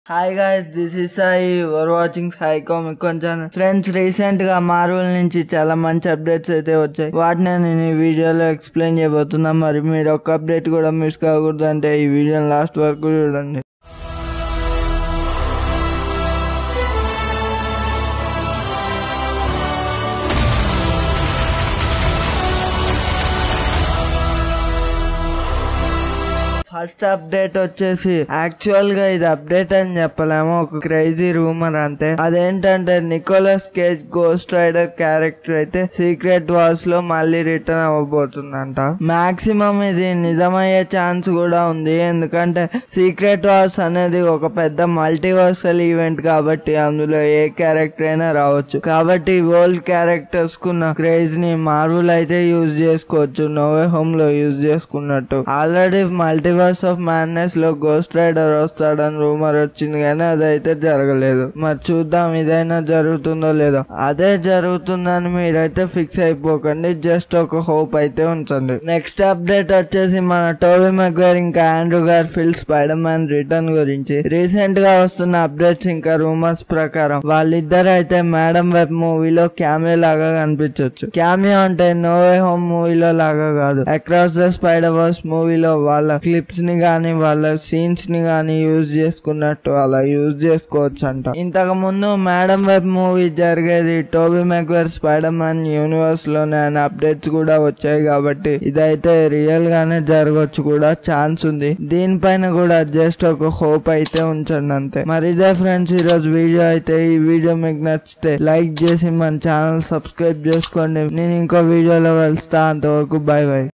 hi guys this is Sai were watching Sai comic కొంచెం friends recent గా Marvel నుంచి చాలా మంచి అప్డేట్స్ అయితే వచ్చాయి వాటిని నేను ఈ వీడియోలో ఎక్స్ప్లెయిన్ చేయబోతున్నా మరి మీరు ఒక అప్డేట్ కూడా మిస్ కాకూడదు అంటే ఈ వీడియోని లాస్ట్ వరకు చూడండి ఫస్ట్ అప్డేట్ వచ్చేసి యాక్చువల్ గా ఇది అప్డేట్ అని చెప్పలేము ఒక క్రేజీ రూమర్ అంతే అదేంటంటే Nicolas Cage ghost rider character అయితే సీక్రెట్ వార్స్ లో మళ్ళీ రిటర్న్ అవ్వబోతుందంట మాక్సిమం ఇది నిజమయ్యే ఛాన్స్ కూడా ఉంది ఎందుకంటే సీక్రెట్ వార్స్ అనేది ఒక పెద్ద మల్టీవర్సల్ ఈవెంట్ కాబట్టి అందులో ఏ క్యారెక్టర్ అయినా రావచ్చు కాబట్టి ఓల్డ్ క్యారెక్టర్స్ కున్న క్రేజ్ ని మార్వల్ అయితే యూజ్ చేసుకోవచ్చు నోవే హోమ్ లో యూజ్ చేసుకున్నట్టు ఆల్రెడీ మల్టీవర్స్ ఆఫ్ మ్యాన్నెస్ లో గోస్ట్ రైడర్ వస్తాడని రూమర్ వచ్చింది కానీ అదైతే జరగలేదు మరి చూద్దాం ఇదైనా జరుగుతుందో లేదో అదే జరుగుతుందని మీరైతే ఫిక్స్ అయిపోకండి జస్ట్ ఒక హోప్ అయితే ఉంచండి నెక్స్ట్ అప్డేట్ వచ్చేసి మన టోబీ మెగ్వేర్ ఇంకా Andrew Garfield spider man return గురించి రీసెంట్ గా వస్తున్న అప్డేట్స్ ఇంకా రూమర్స్ ప్రకారం వాళ్ళిద్దరు అయితే మేడం వెబ్ మూవీలో క్యామియో లాగా కనిపించవచ్చు క్యామియో అంటే నోవే హోమ్ మూవీలో లాగా కాదు అక్రాస్ ద స్పైడర్ వర్స్ మూవీలో వాళ్ళ క్లిప్స్ ని గానీ వాళ్ళ సీన్స్ ని గానీ యూజ్ చేసుకున్నట్టు అలా యూజ్ చేసుకోవచ్చు అంట ఇంతకు ముందు మేడం వెబ్ మూవీ జరిగేది Tobey Maguire spider man universe లోనే అనే అప్డేట్స్ కూడా వచ్చాయి కాబట్టి ఇదైతే రియల్ గానే జరగవచ్చు కూడా ఛాన్స్ ఉంది దీనిపైన కూడా జస్ట్ ఒక హోప్ అయితే ఉంచండి అంతే మరి ఇదే ఫ్రెండ్స్ ఈ రోజు వీడియో అయితే ఈ వీడియో మీకు నచ్చితే లైక్ చేసి మన ఛానల్ సబ్స్క్రైబ్ చేసుకోండి నేను ఇంకో వీడియోలో వెళ్తా అంతవరకు బాయ్ బాయ్